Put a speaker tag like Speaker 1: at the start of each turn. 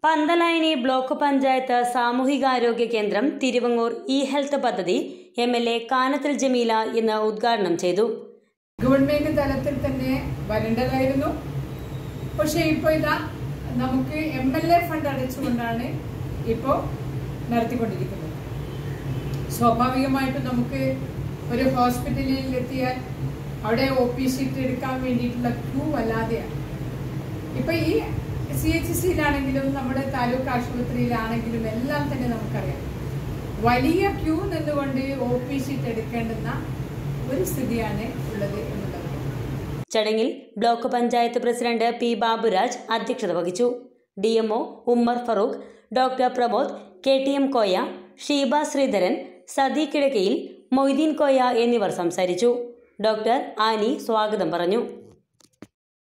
Speaker 1: Pantalayani block panchayat സാമൂഹികാരോഗ്യ കേന്ദ്രം Thiruvangoor e health പദ്ധതി M L A Kanathil Jameela ഇന്ന് ഉദ്ഘാടനം ചെയ്തു
Speaker 2: ഗവൺമെന്റ് തലത്തിൽ തന്നെ വരേണ്ടതായിരുന്നു പക്ഷേ ഇപ്പോൾ ഇതാ നമുക്ക് എം എൽ എ ഫണ്ട് അടച്ചുകൊണ്ടാണ് ഇപ്പോൾ നടത്തിക്കൊണ്ടിരിക്കുന്നത് സ്വാഭാവികമായിട്ടും നമുക്ക് ഒരു ഹോസ്പിറ്റലിൽ എത്തിയാൽ അവിടെ ഒ പി സീറ്റ് എടുക്കാൻ വേണ്ടിയിട്ടുള്ള ക്യൂ അല്ലാതെയാണ് ഇപ്പൊ ഈ സി എച്ച് സിയിലാണെങ്കിലും നമ്മുടെ താലൂക്ക് ആശുപത്രിയിലാണെങ്കിലും എല്ലാം തന്നെ നമുക്കറിയാം വലിയ ക്യൂ നിന്നുകൊണ്ട് ഒ പി സീറ്റ് എടുക്കേണ്ടുന്ന ഒരു സ്ഥിതിയാണ് ഉള്ളത് എന്നുള്ളതാണ്
Speaker 1: ചടങ്ങിൽ block panchayat president P Baburaj അധ്യക്ഷത വഹിച്ചു D M O Ummer Farooq doctor Pramod K T M Koya Sheeba Sreedharan Sadiq Kizhakkayil Moideen Koya എന്നിവർ സംസാരിച്ചു ഡോക്ടർ ആനി സ്വാഗതം പറഞ്ഞു